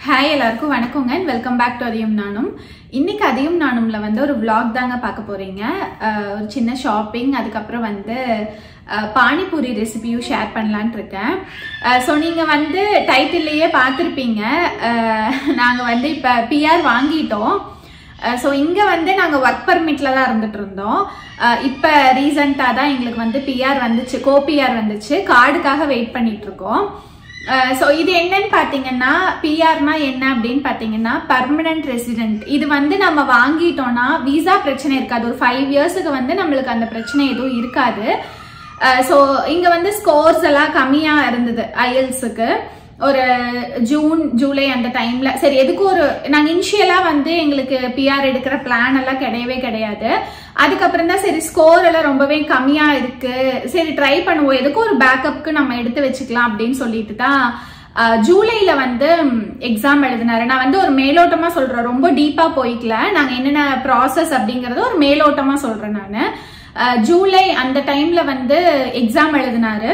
hi எல்லாருக்கும் வணக்கங்க and welcome back to அதியும் நானும் இன்னைக்கு அதியும் நானும்ல வந்து ஒரு vlog தாங்க பார்க்க போறீங்க அஹ் ஒரு சின்ன ஷாப்பிங் அதுக்கப்புறம் வந்து அஹ் பானிபூரி ரெசிபியும் ஷேர் பண்ணலான்ட்டு இருக்கேன் ஸோ நீங்கள் வந்து டைட்டில்லையே பார்த்துருப்பீங்க நாங்கள் வந்து இப்போ பிஆர் வாங்கிட்டோம் ஸோ இங்கே வந்து நாங்கள் ஒர்க் பர்மிட்டில் தான் இருந்துட்டு இருந்தோம் இப்போ ரீசண்டாக தான் எங்களுக்கு வந்து பிஆர் வந்துச்சு கோ பிஆர் வந்துச்சு கார்டுக்காக வெயிட் பண்ணிட்டு இருக்கோம் ஸோ இது என்னன்னு பார்த்தீங்கன்னா பிஆர்னா என்ன அப்படின்னு பார்த்தீங்கன்னா பர்மனன்ட் ரெசிடென்ட் இது வந்து நம்ம வாங்கிட்டோம்னா விசா பிரச்சனை இருக்காது ஒரு ஃபைவ் இயர்ஸுக்கு வந்து நம்மளுக்கு அந்த பிரச்சனை எதுவும் இருக்காது ஸோ இங்கே வந்து ஸ்கோர்ஸ் எல்லாம் கம்மியாக இருந்தது ஐஎல்ஸுக்கு ஒரு ஜூன் ஜூலை அந்த டைம்ல சரி எதுக்கு ஒரு நாங்க இனிஷியலா வந்து எங்களுக்கு பிஆர் எடுக்கிற பிளான் எல்லாம் கிடையவே கிடையாது அதுக்கப்புறம் தான் சரி ஸ்கோர் எல்லாம் ரொம்பவே கம்மியா இருக்கு சரி ட்ரை பண்ணுவோம் எதுக்கும் ஒரு பேக்கப்க்கு நம்ம எடுத்து வச்சுக்கலாம் அப்படின்னு சொல்லிட்டு தான் அஹ், ஜூலைல வந்து எக்ஸாம் எழுதினாரு நான் வந்து ஒரு மேலோட்டமா சொல்றேன் ரொம்ப டீப்பா போய்க்கல நாங்க என்னென்ன ப்ராசஸ் அப்படிங்கறத ஒரு மேலோட்டமா சொல்றேன் நான் ஜூலை அந்த டைம்ல வந்து எக்ஸாம் எழுதினாரு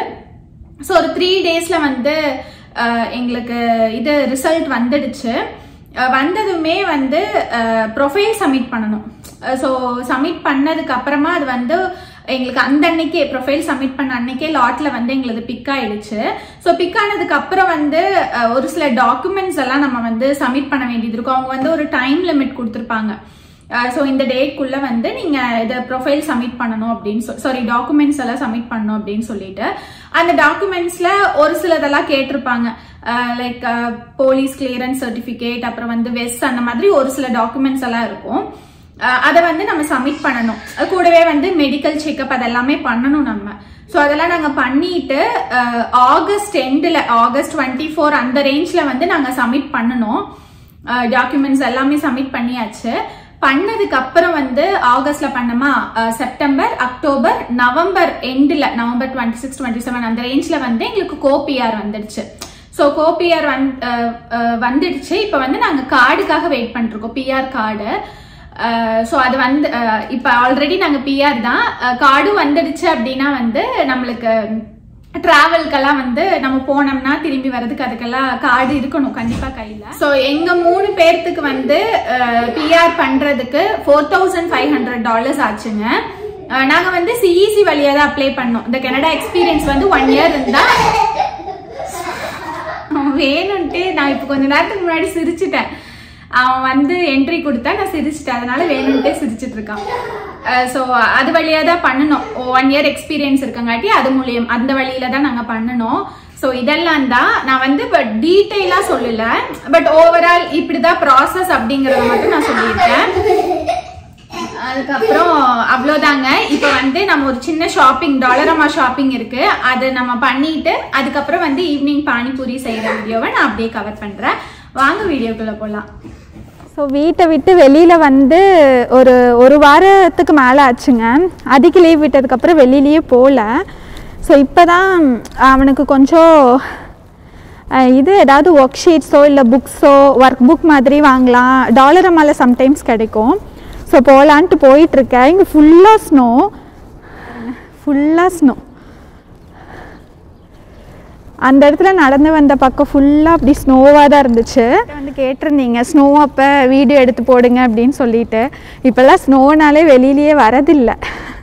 ஸோ ஒரு த்ரீ டேஸ்ல வந்து அஹ், எங்களுக்கு இது ரிசல்ட் வந்துடுச்சு அஹ், வந்ததுமே வந்து ப்ரொஃபைல் சப்மிட் பண்ணணும் ஸோ சப்மிட் பண்ணதுக்கு அப்புறமா அது வந்து எங்களுக்கு அந்த அன்னைக்கே ப்ரொஃபைல் சப்மிட் பண்ண அன்னைக்கே லாட்ல வந்து எங்களுக்கு பிக் ஆயிடுச்சு ஸோ பிக் ஆனதுக்கு அப்புறம் வந்து அஹ், ஒரு சில டாக்குமெண்ட்ஸ் எல்லாம் நம்ம வந்து சப்மிட் பண்ண வேண்டியது இருக்கும் அவங்க வந்து ஒரு டைம் லிமிட் கொடுத்துருப்பாங்க ஸோ இந்த டேட்குள்ள வந்து நீங்க இதை ப்ரொஃபைல் சப்மிட் பண்ணணும் அப்படின்னு சொல்லி சாரி டாக்குமெண்ட்ஸ் எல்லாம் சப்மிட் பண்ணணும் அப்படின்னு சொல்லிட்டு அந்த டாக்குமெண்ட்ஸ்ல ஒரு சிலதெல்லாம் கேட்டிருப்பாங்க லைக் போலீஸ் கிளியரன்ஸ் சர்டிஃபிகேட் அப்புறம் வந்து வெஸ் அந்த மாதிரி ஒரு சில டாக்குமெண்ட்ஸ் எல்லாம் இருக்கும் அஹ் அதை வந்து நம்ம சப்மிட் பண்ணணும் அது கூடவே வந்து மெடிக்கல் செக்அப் அதெல்லாமே பண்ணணும் நம்ம ஸோ அதெல்லாம் நாங்கள் பண்ணிட்டு அஹ், ஆகஸ்ட் எண்டில் ஆகஸ்ட் டுவெண்ட்டி ஃபோர் அந்த ரேஞ்சில் வந்து நாங்கள் சப்மிட் பண்ணணும் டாக்குமெண்ட்ஸ் எல்லாமே சப்மிட் பண்ணியாச்சு பண்ணதுக்கு அப்புறம் வந்து ஆகஸ்ட்ல பண்ணமா அஹ், செப்டம்பர் அக்டோபர் நவம்பர் எண்டில் November twenty six twenty seven அந்த ரேஞ்சில் வந்து எங்களுக்கு கோபிஆர் வந்துடுச்சு ஸோ கோபிஆர் வந் அஹ், அஹ், வந்துடுச்சு இப்போ வந்து நாங்கள் கார்டுக்காக வெயிட் பண்ணிருக்கோம் பிஆர் கார்டு ஸோ அது வந்து அஹ், இப்போ ஆல்ரெடி நாங்கள் பிஆர் தான் கார்டும் வந்துடுச்சு அப்படின்னா வந்து நம்மளுக்கு டிராவல்க்கெல்லாம் வந்து நம்ம போனோம்னா திரும்பி வர்றதுக்கு அதுக்கெல்லாம் கார்டு இருக்கணும் கண்டிப்பா கையில ஸோ எங்க மூணு பேர்த்துக்கு வந்து பிஆர் பண்றதுக்கு four thousand five hundred dollars ஆச்சுங்க அஹ், நாங்க வந்து சிஇசி வழியா தான் அப்ளை பண்ணோம் இந்த கனடா எக்ஸ்பீரியன்ஸ் வந்து ஒன் இயர் இருந்தா அவன் வேணும்ட்டு நான் இப்போ கொஞ்ச நேரத்துக்கு முன்னாடி சிரிச்சிட்டேன் அவன் வந்து என்ட்ரி கொடுத்தா நான் சிரிச்சிட்டேன் அதனால வேணும்ட்டே சிரிச்சிட்டு இருக்கான் ஸோ அது வழியா தான் பண்ணணும் ஒன் இயர் எக்ஸ்பீரியன்ஸ் இருக்கங்காட்டி அது மூலியம் அந்த வழியில தான் நாங்கள் பண்ணணும் ஸோ இதெல்லாம் தான் நான் வந்து இப்போ டீட்டெயிலாக சொல்லல பட் ஓவரால் இப்படிதான் ப்ராசஸ் அப்படிங்கறத மட்டும் நான் சொல்லியிருக்கேன் அதுக்கப்புறம் அவ்வளோதாங்க இப்போ வந்து நம்ம ஒரு சின்ன ஷாப்பிங் டாலரமா ஷாப்பிங் இருக்கு அதை நம்ம பண்ணிட்டு அதுக்கப்புறம் வந்து ஈவினிங் பானிபூரி செய்யற வீடியோவை நான் அப்படியே கவர் பண்றேன் வாங்க வீடியோக்குள்ள போலாம் ஸோ வீட்டை விட்டு வெளியில் வந்து ஒரு ஒரு வாரத்துக்கு மேலே ஆச்சுங்க அதிக லீவ் விட்டதுக்கப்புறம் வெளியிலேயே போகல ஸோ இப்போ தான் அவனுக்கு கொஞ்சம் அஹ், இது ஏதாவது ஒர்க் ஷீட்ஸோ இல்லை புக்ஸோ ஒர்க் புக் மாதிரி வாங்கலாம் டாலர் அம்மால சம்டைம்ஸ் கிடைக்கும் ஸோ போகலான்ட்டு போயிட்டுருக்கேன் இங்கே ஃபுல்லாக ஸ்னோ ஃபுல்லாக ஸ்னோ அந்த இடத்துல நடந்து வந்த பக்கம் ஃபுல்லாக அப்படி ஸ்னோவாக தான் இருந்துச்சு வந்து கேட்டிருந்தீங்க ஸ்னோ அப்போ வீடியோ எடுத்து போடுங்க அப்படின்னு சொல்லிட்டு இப்போல்லாம் ஸ்னோனாலே வெளியிலேயே வரதில்லை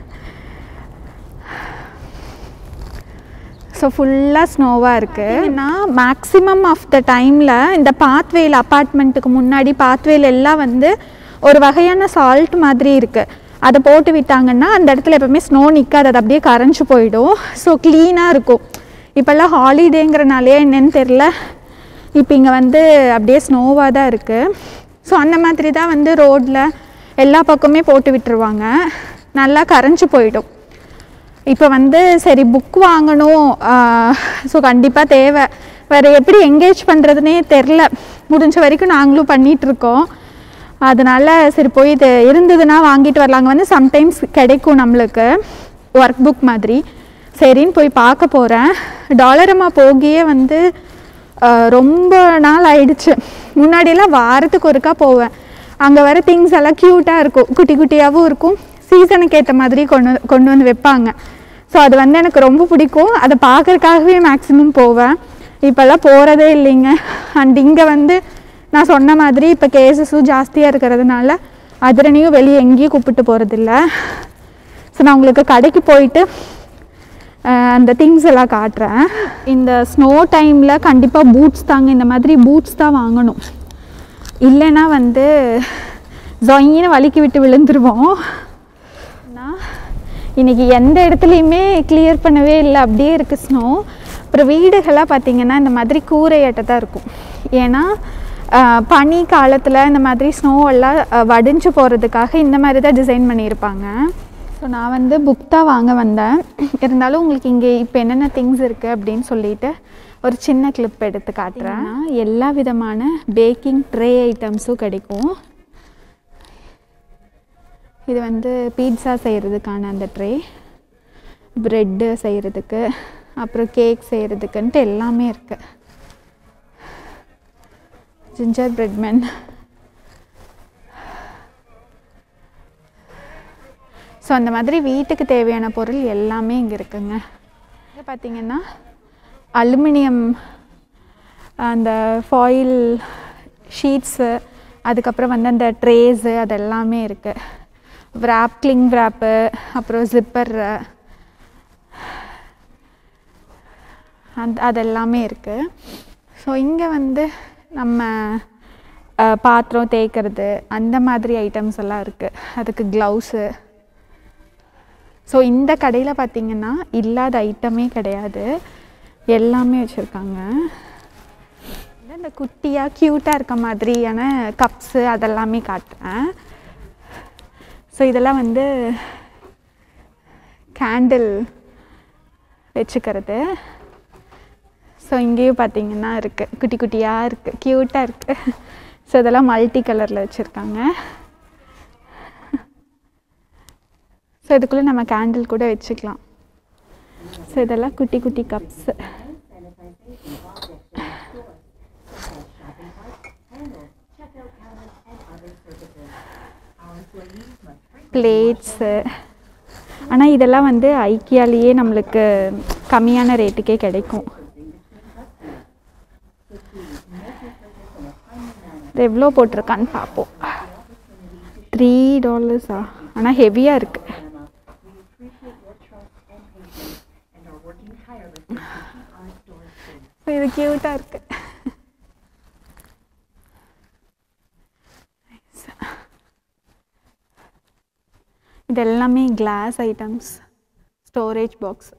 ஸோ ஃபுல்லாக ஸ்னோவாக இருக்குது நான் மேக்ஸிமம் ஆஃப் த டைமில் இந்த பாத்வேயில் அப்பார்ட்மெண்ட்டுக்கு முன்னாடி பாத்வேல எல்லாம் வந்து ஒரு வகையான சால்ட் மாதிரி இருக்குது அதை போட்டு விட்டாங்கன்னா அந்த இடத்துல எப்பவுமே ஸ்னோ நிற்காது அது அப்படியே கரைஞ்சு போயிடும் ஸோ க்ளீனாக இருக்கும் இப்போல்லாம் ஹாலிடேங்கிறனாலே என்னன்னு தெரில இப்போ இங்கே வந்து அப்படியே ஸ்னோவாக தான் இருக்குது ஸோ அந்த மாதிரி தான் வந்து ரோட்டில் எல்லா பக்கமே போட்டு விட்டுருவாங்க நல்லா கரைஞ்சு போயிடும் இப்போ வந்து சரி புக் வாங்கணும் ஸோ கண்டிப்பாக தேவை வேறு எப்படி என்கேஜ் பண்ணுறதுனே தெரில முடிஞ்ச வரைக்கும் நாங்களும் பண்ணிகிட்ருக்கோம் அதனால சரி போய் இது இருந்ததுன்னா வாங்கிட்டு வரலாங்க வந்து சம்டைம்ஸ் கிடைக்கும் நம்மளுக்கு ஒர்க் புக் மாதிரி சரின்னு போய் பார்க்க போகிறேன் டாலரம்மா போகியே வந்து ஆஹ், ரொம்ப நாள் ஆயிடுச்சு முன்னாடியெல்லாம் வாரத்துக்கு ஒருக்கா போவேன் அங்கே வர திங்ஸ் எல்லாம் க்யூட்டாக இருக்கும் குட்டி குட்டியாகவும் இருக்கும் சீசனுக்கு ஏற்ற மாதிரி கொண்டு வந்து- கொண்டு வந்து வைப்பாங்க ஸோ அது வந்து எனக்கு ரொம்ப பிடிக்கும் அதை பார்க்கறதுக்காகவே மேக்ஸிமம் போவேன் இப்போல்லாம் போகிறதே இல்லைங்க அண்ட் இங்கே வந்து நான் சொன்ன மாதிரி இப்போ கேசஸும் ஜாஸ்தியாக இருக்கிறதுனால அதிரணியும் வெளியே எங்கேயும் கூப்பிட்டு போகிறதில்ல ஸோ நான் உங்களுக்கு கடைக்கு போயிட்டு அஹ், அந்த திங்ஸ் எல்லாம் காட்டுறேன் இந்த ஸ்னோ டைமில் கண்டிப்பாக பூட்ஸ் தாங்க இந்த மாதிரி பூட்ஸ் தான் வாங்கணும் இல்லைன்னா வந்து ஜொயின்னு வலிக்கி விட்டு விழுந்துருவோம் நான் இன்னைக்கு எந்த இடத்துலையுமே கிளியர் பண்ணவே இல்லை அப்படியே இருக்குது ஸ்னோ அப்புறம் வீடுகளாக பார்த்தீங்கன்னா இந்த மாதிரி கூரையாட்ட தான் இருக்கும் ஏன்னா ஆஹ், பனி காலத்தில் இந்த மாதிரி ஸ்னோ எல்லாம் ஆஹ், வடிஞ்சு போகிறதுக்காக இந்த மாதிரி தான் டிசைன் பண்ணியிருப்பாங்க ஸோ நான் வந்து புக் தான் வாங்க வந்தேன் இருந்தாலும் உங்களுக்கு இங்கே இப்போ என்னென்ன திங்ஸ் இருக்குது அப்படின்னு சொல்லிட்டு ஒரு சின்ன கிளிப் எடுத்து காட்டுறேன் எல்லா விதமான பேக்கிங் ட்ரே ஐட்டம்ஸும் கிடைக்கும் இது வந்து பீட்சா செய்கிறதுக்கான அந்த ட்ரே ப்ரெட்டு செய்கிறதுக்கு அப்புறம் கேக் செய்கிறதுக்குன்ட்டு எல்லாமே இருக்குது ஜிஞ்சர் பிரெட் மேன் ஸோ அந்த மாதிரி வீட்டுக்கு தேவையான பொருள் எல்லாமே இங்கே இருக்குங்க இங்கே பார்த்தீங்கன்னா அலுமினியம் அந்த ஃபாயில் ஷீட்ஸு அதுக்கப்புறம் வந்து அந்த ட்ரேஸு அது எல்லாமே இருக்குது விராப் கிளிங் விராப்பு அப்புறம் ஜிப்பர் அந்த அது எல்லாமே இருக்குது ஸோ இங்கே வந்து நம்ம அஹ், பாத்திரம் தேய்க்கிறது அந்த மாதிரி ஐட்டம்ஸ் எல்லாம் இருக்குது அதுக்கு க்ளவுஸு ஸோ இந்த கடையில் பார்த்தீங்கன்னா இல்லாத ஐட்டமே கிடையாது எல்லாமே வச்சுருக்காங்க இந்த குட்டியாக க்யூட்டாக இருக்க மாதிரியான கப்ஸு அதெல்லாமே காட்டுறேன் ஸோ இதெல்லாம் வந்து கேண்டில் வச்சுக்கிறது ஸோ இங்கேயும் பார்த்தீங்கன்னா இருக்குது குட்டி குட்டியாக இருக்குது க்யூட்டாக இருக்குது ஸோ இதெல்லாம் மல்டி கலரில் வச்சுருக்காங்க ஸோ இதுக்குள்ளே நம்ம கேண்டில் கூட வச்சுக்கலாம் ஸோ இதெல்லாம் குட்டி குட்டி கப்ஸு பிளேட்ஸு ஆனால் இதெல்லாம் வந்து ஐக்கியாலேயே நம்மளுக்கு கம்மியான ரேட்டுக்கே கிடைக்கும் இது எவ்வளோ போட்டிருக்கான்னு பார்ப்போம் த்ரீ டாலர்ஸா ஆனால் ஹெவியாக இருக்கு So, இது க்யூட்டாக இருக்கு இது எல்லாமே glass items storage box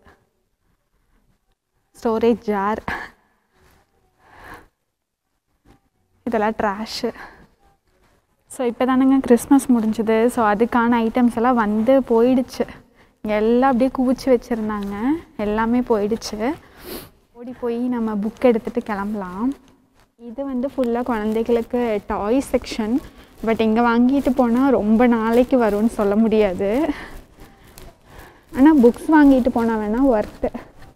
storage jar இதெல்லாம் ட்ராஷு ஸோ இப்போ தானேங்க கிறிஸ்மஸ் முடிஞ்சுது ஸோ அதுக்கான ஐட்டம்ஸ் எல்லாம் வந்து போயிடுச்சு எல்லாம் அப்படியே குவிச்சு வச்சுருந்தாங்க எல்லாமே போயிடுச்சு ஓடி போய் நம்ம புக் எடுத்துகிட்டு கிளம்பலாம் இது வந்து ஃபுல்லாக குழந்தைகளுக்கு டாய் செக்ஷன் பட் இங்கே வாங்கிட்டு போனால் ரொம்ப நாளைக்கு வரும்னு சொல்ல முடியாது ஆனால் புக்ஸ் வாங்கிட்டு போனால் வேணால் ஒர்த்து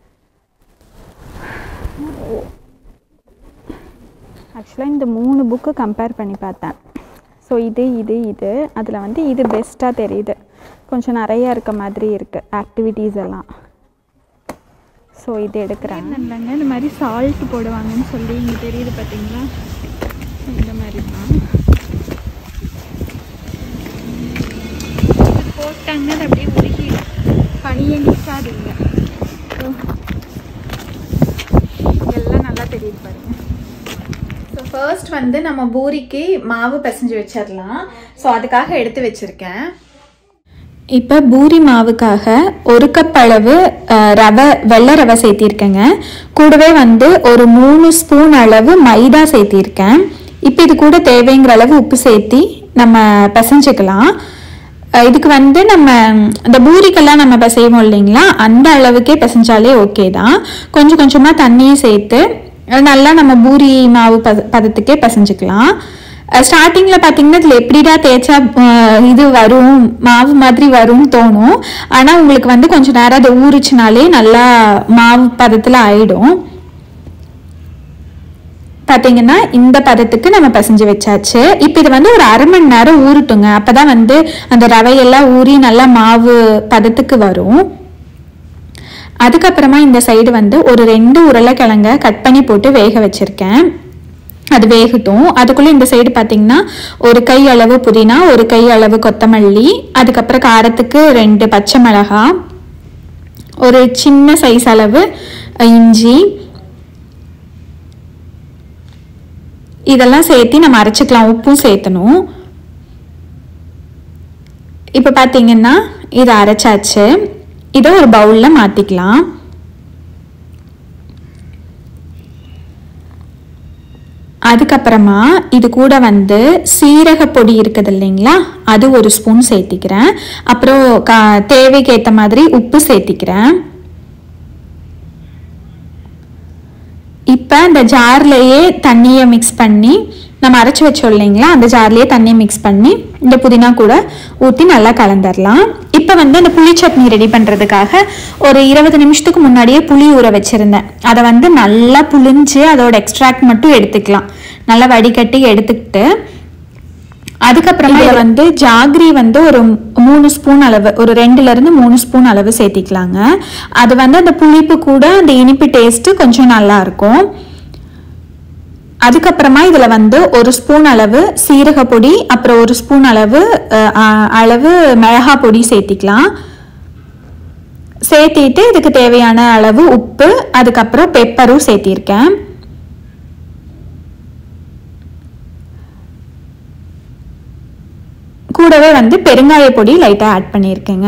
ஆக்சுவலாக இந்த மூணு புக்கு கம்பேர் பண்ணி பார்த்தேன் ஸோ இது இது இது அதில் வந்து இது பெஸ்ட்டாக தெரியுது கொஞ்சம் நிறையா இருக்க மாதிரி இருக்குது ஆக்டிவிட்டீஸ் எல்லாம் ஸோ இது எடுக்கிறேன் இல்லைங்க இந்த மாதிரி சால்ட் போடுவாங்கன்னு சொல்லி இங்கே தெரியுது பார்த்தீங்களா இந்த மாதிரி தான் இது போட்டாங்கன்னா அது அப்படியே உருகிடும் பனியே நிற்காது இல்லை எல்லாம் நல்லா தெரியுது பாருங்க ஸோ ஃபர்ஸ்ட் வந்து நம்ம பூரிக்கு மாவு பிசைஞ்சு வச்சிடலாம் ஸோ அதுக்காக எடுத்து வச்சிருக்கேன் இப்போ பூரி மாவுக்காக ஒரு கப் அளவு அஹ், ரவை வெள்ளை ரவை சேர்த்திருக்கேங்க கூடவே வந்து ஒரு மூணு ஸ்பூன் அளவு மைதா சேர்த்திருக்கேன் இப்போ இது கூட தேவைங்கிற அளவு உப்பு சேர்த்தி நம்ம பிசைஞ்சுக்கலாம் அஹ், இதுக்கு வந்து நம்ம இந்த பூரிக்கெல்லாம் நம்ம பிசைவோம் இல்லைங்களா அந்த அளவுக்கே பிசைஞ்சாலே ஓகே தான் கொஞ்சம் கொஞ்சமாக தண்ணியும் சேர்த்து அஹ், நல்லா நம்ம பூரி மாவு பத பதத்துக்கே பிசைஞ்சுக்கலாம் ஸ்டார்டிங்கில் பார்த்தீங்கன்னா இதில் எப்படிடா தேய்ச்சா அஹ், இது வரும் மாவு மாதிரி வரும்னு தோணும் ஆனால் உங்களுக்கு வந்து கொஞ்சம் நேரம் அதை ஊறிச்சுனாலே நல்லா மாவு பதத்தில் ஆயிடும் பார்த்தீங்கன்னா இந்த பதத்துக்கு நம்ம பிசைஞ்சு வச்சாச்சு இப்போ இது வந்து ஒரு அரை மணி நேரம் ஊறட்டுங்க அப்போ தான் வந்து அந்த ரவையெல்லாம் ஊறி நல்லா மாவு பதத்துக்கு வரும் அதுக்கப்புறமா இந்த சைடு வந்து ஒரு ரெண்டு உருளைக்கிழங்க கட் பண்ணி போட்டு வேக வச்சுருக்கேன் அது வேகட்டும் அதுக்குள்ளே இந்த சைடு பார்த்தீங்கன்னா ஒரு கை அளவு புதினா ஒரு கை அளவு கொத்தமல்லி அதுக்கப்புறம் காரத்துக்கு ரெண்டு பச்சை மிளகாய் ஒரு சின்ன சைஸ் அளவு இஞ்சி இதெல்லாம் சேர்த்து நம்ம அரைச்சிக்கலாம் உப்பும் சேர்த்தணும் இப்போ பார்த்தீங்கன்னா இதை அரைச்சாச்சு இதை ஒரு பவுலில் மாற்றிக்கலாம் அதுக்கப்புறமா இது கூட வந்து சீரக பொடி இருக்குது இல்லைங்களா அது ஒரு ஸ்பூன் சேர்த்திக்கிறேன் அப்புறம் கா தேவைக்கு ஏற்ற மாதிரி உப்பு சேர்த்திக்கிறேன் இப்போ இந்த ஜார்லேயே தண்ணியை மிக்ஸ் பண்ணி நம்ம அரைச்சி வச்சோம் இல்லைங்களா அந்த ஜார்லேயே தண்ணியை மிக்ஸ் பண்ணி இந்த புதினா கூட ஊற்றி நல்லா கலந்துடலாம் இப்போ வந்து அந்த புளி சட்னி ரெடி பண்ணுறதுக்காக ஒரு இருபது நிமிஷத்துக்கு முன்னாடியே புளி ஊற வச்சுருந்தேன் அதை வந்து நல்லா புளிஞ்சு அதோட எக்ஸ்ட்ராக்ட் மட்டும் எடுத்துக்கலாம் நல்லா வடிகட்டி எடுத்துக்கிட்டு அதுக்கப்புறமா இதில் வந்து ஜாகிரி வந்து ஒரு மூணு ஸ்பூன் அளவு ஒரு ரெண்டுல இருந்து மூணு ஸ்பூன் அளவு சேர்த்திக்கலாங்க அது வந்து அந்த புளிப்பு கூட அந்த இனிப்பு டேஸ்ட்டு கொஞ்சம் நல்லா இருக்கும் அதுக்கப்புறமா இதில் வந்து ஒரு ஸ்பூன் அளவு சீரக பொடி அப்புறம் ஒரு ஸ்பூன் அளவு அஹ், அஹ், அளவு மிளகா பொடி சேர்த்திக்கலாம் சேர்த்திட்டு இதுக்கு தேவையான அளவு உப்பு அதுக்கப்புறம் பெப்பரும் சேர்த்திருக்கேன் கூடவே வந்து பெருங்காய பொடி லைட்டாக ஆட் பண்ணியிருக்கேங்க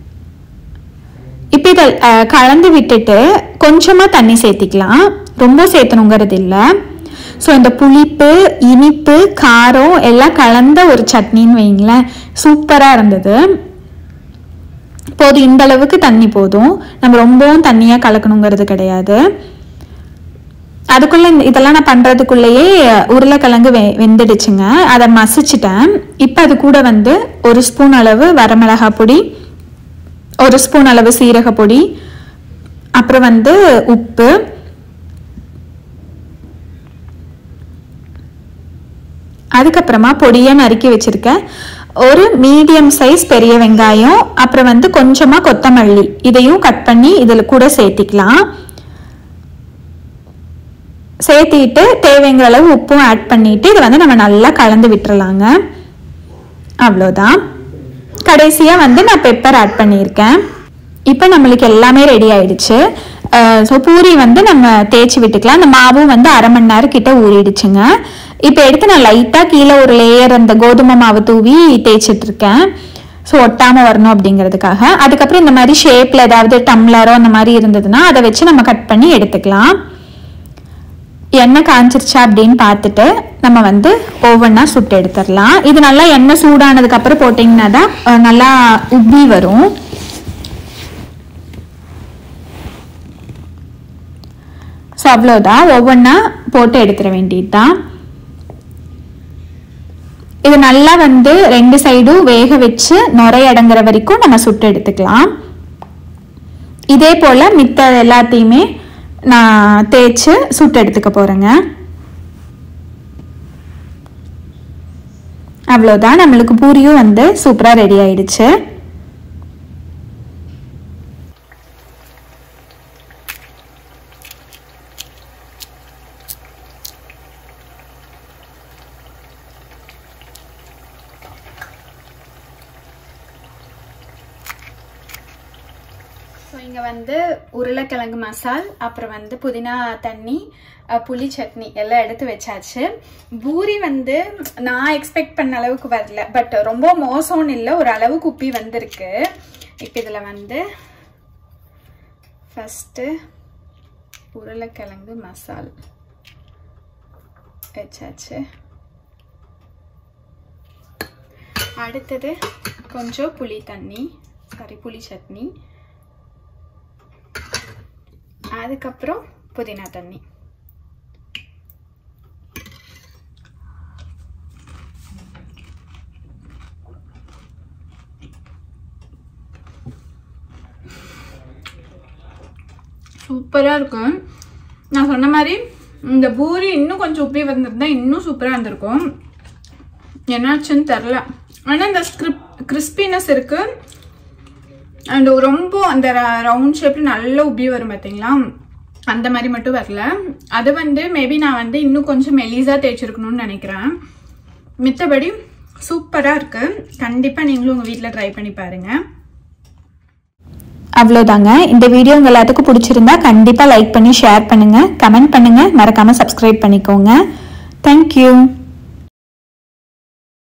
இப்போ இதை அஹ், கலந்து விட்டுட்டு கொஞ்சமாக தண்ணி சேர்த்திக்கலாம் ரொம்ப சேர்த்தணுங்கிறது இல்லை ஸோ இந்த புளிப்பு இனிப்பு காரம் எல்லாம் கலந்த ஒரு சட்னின்னு வைங்களேன் சூப்பராக இருந்தது போதும் இந்த அளவுக்கு தண்ணி போதும் நம்ம ரொம்பவும் தண்ணியாக கலக்கணுங்கிறது கிடையாது அதுக்குள்ள இந்த- இதெல்லாம் நான் பண்றதுக்குள்ளேயே உருளைக்கிழங்கு வெ வெந்துடுச்சுங்க அதை மசிச்சிட்டேன் இப்போ அது கூட வந்து ஒரு ஸ்பூன் அளவு வரமிளகாய் பொடி ஒரு ஸ்பூன் அளவு சீரக பொடி அப்புறம் வந்து உப்பு அதுக்கப்புறமா பொடியை நறுக்கி வச்சிருக்கேன் ஒரு மீடியம் சைஸ் பெரிய வெங்காயம் அப்புறம் வந்து கொஞ்சமாக கொத்தமல்லி இதையும் கட் பண்ணி இதில் கூட சேர்த்திக்கலாம் சேர்த்திட்டு தேவைங்கிற அளவு உப்பும் ஆட் பண்ணிட்டு இதை வந்து நம்ம நல்லா கலந்து விட்டுறலாங்க அவ்வளோதான் கடைசியாக வந்து நான் பெப்பர் ஆட் பண்ணியிருக்கேன் இப்போ நம்மளுக்கு எல்லாமே ரெடி ஆயிடுச்சு ஸோ பூரி வந்து நம்ம தேய்ச்சி விட்டுக்கலாம் அந்த மாவும் வந்து அரை மணி நேரம் கிட்ட ஊறிடுச்சுங்க இப்போ எடுத்து நான் லைட்டாக கீழே ஒரு லேயர் அந்த கோதுமை மாவு தூவி தேய்ச்சிட்டு இருக்கேன் ஸோ ஒட்டாமல் வரணும் அப்படிங்கிறதுக்காக அதுக்கப்புறம் இந்த மாதிரி ஷேப்பில் ஏதாவது டம்ளரோ அந்த மாதிரி இருந்ததுன்னா அதை வச்சு நம்ம கட் பண்ணி எடுத்துக்கலாம் எண்ணெய் காஞ்சிருச்சா அப்படின்னு பார்த்துட்டு நம்ம வந்து ஓவனா சுட்டு எடுத்துடலாம் இது நல்லா எண்ணெய் சூடானதுக்கு அப்புறம் போட்டிங்கன்னா தான் அஹ், நல்லா உப்பி வரும் ஸோ அவ்வளோதான் ஒவ்வொன்றா போட்டு எடுத்துட வேண்டியது தான் இது நல்லா வந்து ரெண்டு சைடும் வேக வச்சு நுரை அடங்குற வரைக்கும் நம்ம சுட்டு எடுத்துக்கலாம் இதே போல் மித்த எல்லாத்தையுமே நான் தேய்ச்சி சுட்டு எடுத்துக்க போகிறேங்க அவ்வளோதான் நம்மளுக்கு பூரியும் வந்து சூப்பராக ரெடி ஆயிடுச்சு ஸோ இங்கே வந்து உருளைக்கிழங்கு மசால் அப்புறம் வந்து புதினா தண்ணி அஹ், புளி சட்னி எல்லாம் எடுத்து வச்சாச்சு பூரி வந்து நான் எக்ஸ்பெக்ட் பண்ண அளவுக்கு வரல பட் ரொம்ப மோசம்னு இல்லை ஒரு அளவுக்கு உப்பி வந்திருக்கு இப்போ இதில் வந்து ஃபஸ்ட்டு உருளைக்கிழங்கு மசால் வச்சாச்சு அடுத்தது கொஞ்சம் புளி தண்ணி சாரி புளி சட்னி அதுக்கப்புறம் புதினா தண்ணி சூப்பராக இருக்கும் நான் சொன்ன மாதிரி இந்த பூரி இன்னும் கொஞ்சம் உப்பி வந்திருந்தா இன்னும் சூப்பராக இருந்திருக்கும் என்னாச்சுன்னு தெரில ஆனால் இந்த ஸ்கிரிப் கிறிஸ்பினஸ் இருக்குது அண்ட் ரொம்ப அந்த ரவுண்ட் ஷேப்ல நல்ல உப்பி வரும் பார்த்தீங்களா அந்த மாதிரி மட்டும் வரல அது வந்து மேபி நான் வந்து இன்னும் கொஞ்சம் மெலிசா தேய்ச்சிருக்கணும்னு நினைக்கிறேன் மித்தபடி சூப்பராக இருக்கு கண்டிப்பாக நீங்களும் உங்கள் வீட்டில் ட்ரை பண்ணி பாருங்க அவ்வளோதாங்க இந்த வீடியோ உங்கள் எல்லாத்துக்கும் பிடிச்சிருந்தா கண்டிப்பாக லைக் பண்ணி ஷேர் பண்ணுங்கள் கமெண்ட் பண்ணுங்கள் மறக்காமல் சப்ஸ்கிரைப் பண்ணிக்கோங்க தேங்க்யூ